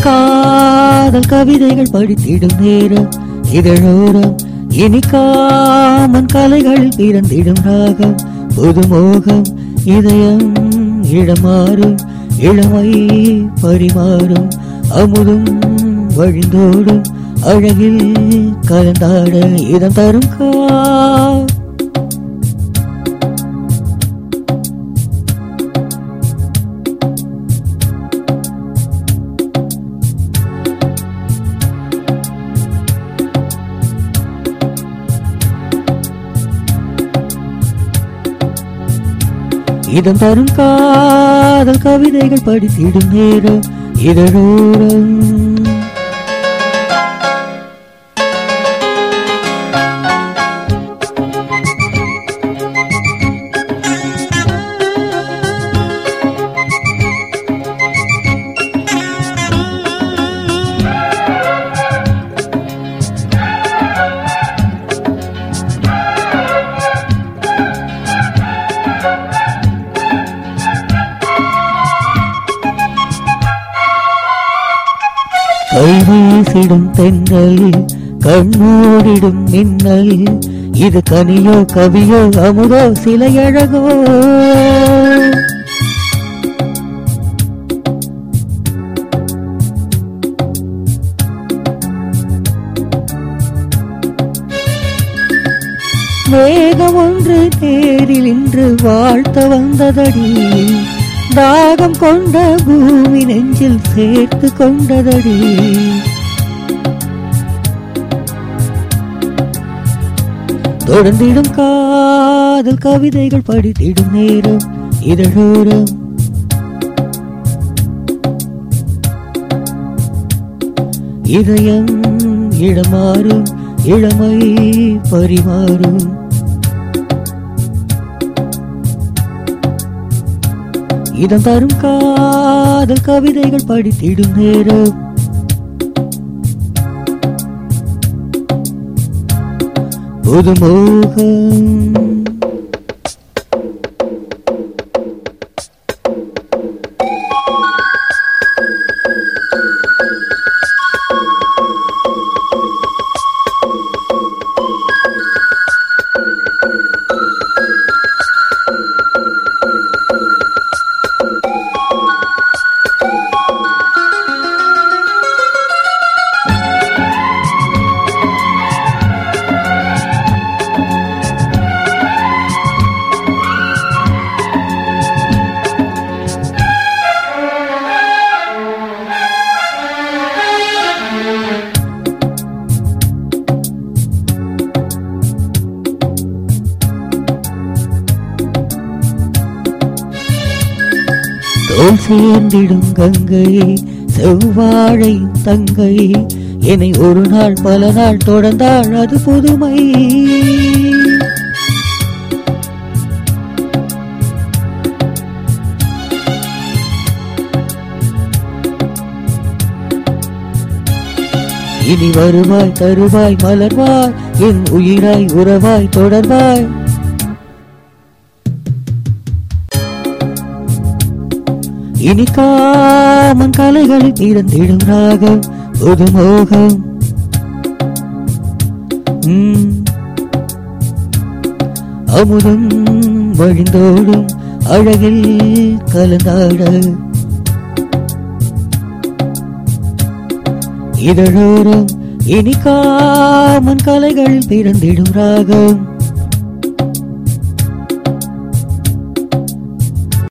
காதல் கவிதைகள் படித்திடும் நேரம் இதழோரம் இனிக்காமன் கலைகளில் பிறந்திடும் ராகம் புதுமோகம் இதயம் இடமாறும் இளமை பரிமாறும் அமுதும் வழிந்தோடும் அழகில் கலந்தாட இதம் தரும் கா இதம் தரும் காதல் கவிதைகள் படித்திடும் நேரம் இதழோரம் கைவீசிடும் தென்றலில் கண்ணோடிடும் மின்னலில் இது கனியோ கவியோ அமுதோ சிலையழகோ மேகம் ஒன்று தேரில் இன்று வாழ்த்த வந்ததடி தாகம் கொண்ட பூமி நெஞ்சில் சேர்த்து கொண்டதடி தொடர்ந்திடும் காதல் கவிதைகள் படித்திடும் நேரம் இதழோரம் இதயம் இடமாறும் இளமை பரிமாறும் இதம் தரும் காதல் கவிதைகள் படித்திடும் நேரம் புதுமோகம் தோல் சேர்ந்திடும் கங்கை செவ்வாழை தங்கை என்னை ஒரு நாள் பல நாள் தொடர்ந்தாள் அது புதுமை இனி வருவாய் தருவாய் மலர்வாய் என் உயிராய் உறவாய் தொடர்வாய் இனிக்காமன் கலைகளில் பிறந்திடும் ராகம் புதுமோகம் உம். அமுதம் வழிந்தோடும் அழகில் கலந்தாட இதழோரம் இனிக்காமன் கலைகளில் பிறந்திடும் ராகம்